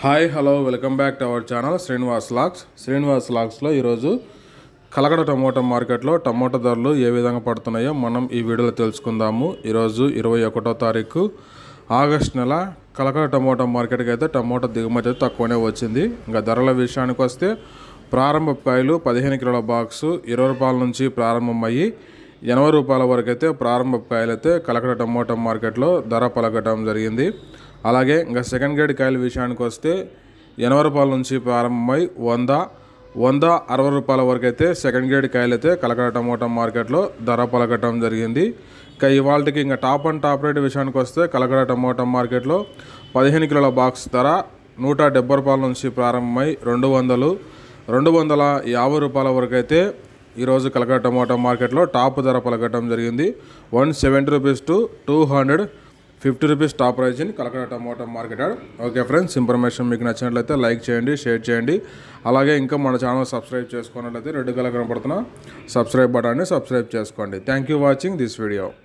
hi hello welcome back to our channel Srinivas లాక్స్ శ్రీనివాస్ లాక్స్లో ఈరోజు కలకడ టమోటా మార్కెట్లో టమోటా ధరలు ఏ విధంగా పడుతున్నాయో మనం ఈ వీడియోలో తెలుసుకుందాము ఈరోజు ఇరవై ఒకటో తారీఖు ఆగస్ట్ నెల కలకడ టమోటా మార్కెట్కి అయితే టమోటా దిగుమతి అయితే తక్కువనే వచ్చింది ఇంకా ధరల విషయానికి వస్తే ప్రారంభ కాయలు పదిహేను కిలోల బాక్సు ఇరవై రూపాయల నుంచి ప్రారంభమయ్యి ఎనభై రూపాయల వరకు అయితే ప్రారంభ కాయలు అయితే కలకడ టమోటా మార్కెట్లో ధర పలకటం జరిగింది అలాగే ఇంకా సెకండ్ గ్రేడ్ కాయల విషయానికి వస్తే ఎనభై రూపాయల నుంచి ప్రారంభమై వంద వంద అరవై రూపాయల వరకు అయితే సెకండ్ గ్రేడ్ కాయలు అయితే కలకడ టమోటా మార్కెట్లో ధర పలకటం జరిగింది ఇంకా ఇవాళకి ఇంకా టాప్ అండ్ టాప్ రేట్ విషయానికి వస్తే కలకడ టమోటా మార్కెట్లో పదిహేను కిలోల బాక్స్ ధర నూట డెబ్బై రూపాయల నుంచి ప్రారంభమై రెండు వందలు రెండు వందల యాభై రూపాయల వరకు అయితే ఈరోజు కలకడ టమోటా మార్కెట్లో టాప్ ధర పలకటం జరిగింది one seventy rupees to two hundred fifty rupees top price in Kalakada tomato market yard okay friends information మీకు నచ్చినట్లయితే లైక్ చేయండి షేర్ చేయండి అలాగే ఇంకా మన ఛానల్ సబ్స్క్రైబ్ చేసుకున్నట్లయితే రెడ్ కలర్ కనపడుతున్న సబ్స్క్రైబ్ బటన్ని సబ్స్క్రైబ్ చేసుకోండి thank you watching this video